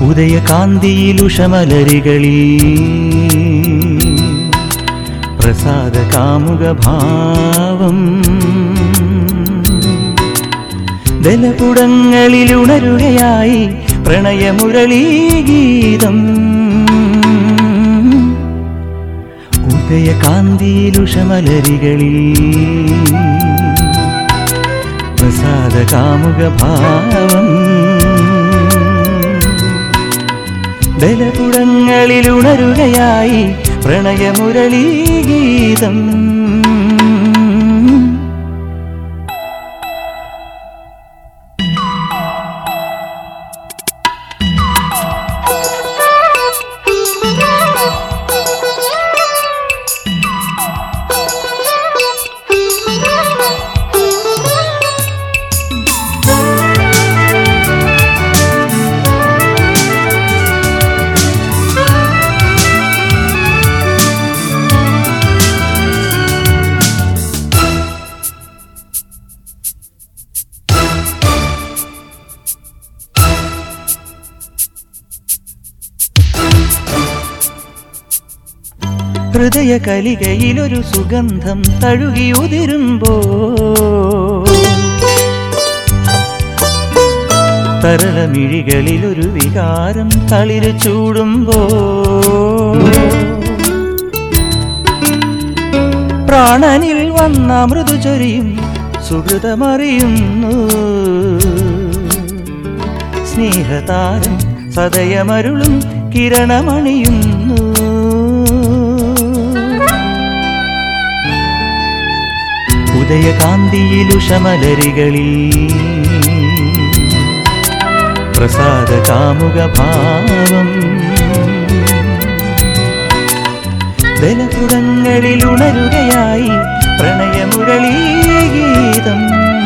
ഉദയകാന്തിയിലുഷമലരികളിൽ പ്രസാദ കാമുക ഭാവം ദലപുടങ്ങളിലുണരുകയായി പ്രണയമുരളീ ഗീതം ഉദയകാന്തിയിലുഷമലരികളിൽ പ്രസാദ കാമുക ഭാവം ദലപുടങ്ങളിലുണരുകയായി പ്രണയമുരളീ ഗീതം ഹൃദയ കലികയിലൊരു സുഗന്ധം തഴുകിയുതിരുമ്പോ തരളമിഴികളിലൊരു വികാരം തളിര് ചൂടുമ്പോ പ്രാണനിൽ വന്ന മൃദു ചൊരിയും സുഹൃതമറിയുന്നു സ്നേഹതാരം സദയമരുളും കിരണമണിയുന്നു ഉദയകാന്തിയിലുഷമലരികളിൽ പ്രസാദ കാമുക ഭാവം ദലപുടങ്ങളിൽ ഉണരുകയായി പ്രണയമുരളീ ഗീതം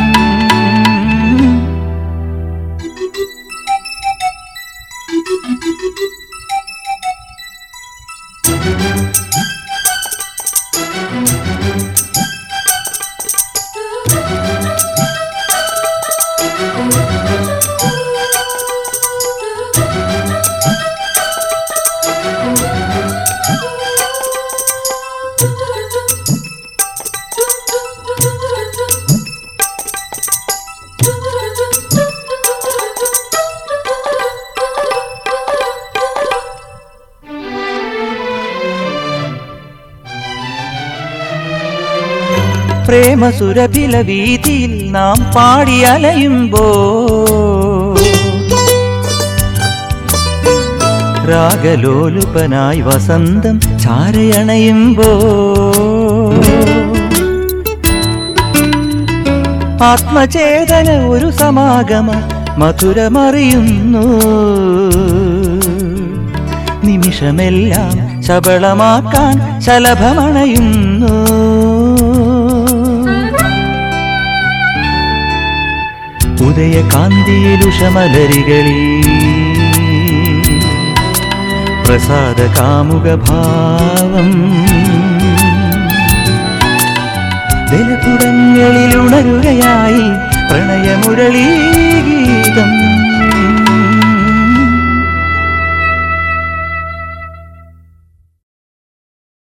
പ്രേമസുരഭില വീതിയിൽ നാം പാടി അലയുമ്പോ രാഗലോലുപനായി വസന്തം ചാരയണയുമ്പോ ആത്മചേതന ഒരു സമാഗമ മധുരമറിയുന്നു നിമിഷമെല്ലാം ശബളമാക്കാൻ ശലഭമണയുന്നു ഉദയകാന്തിയിലുഷമലരികളിൽ പ്രസാദ കാമുക ഭാവം ദലപുടങ്ങളിൽ ഉണരുകയായി പ്രണയമുരളീ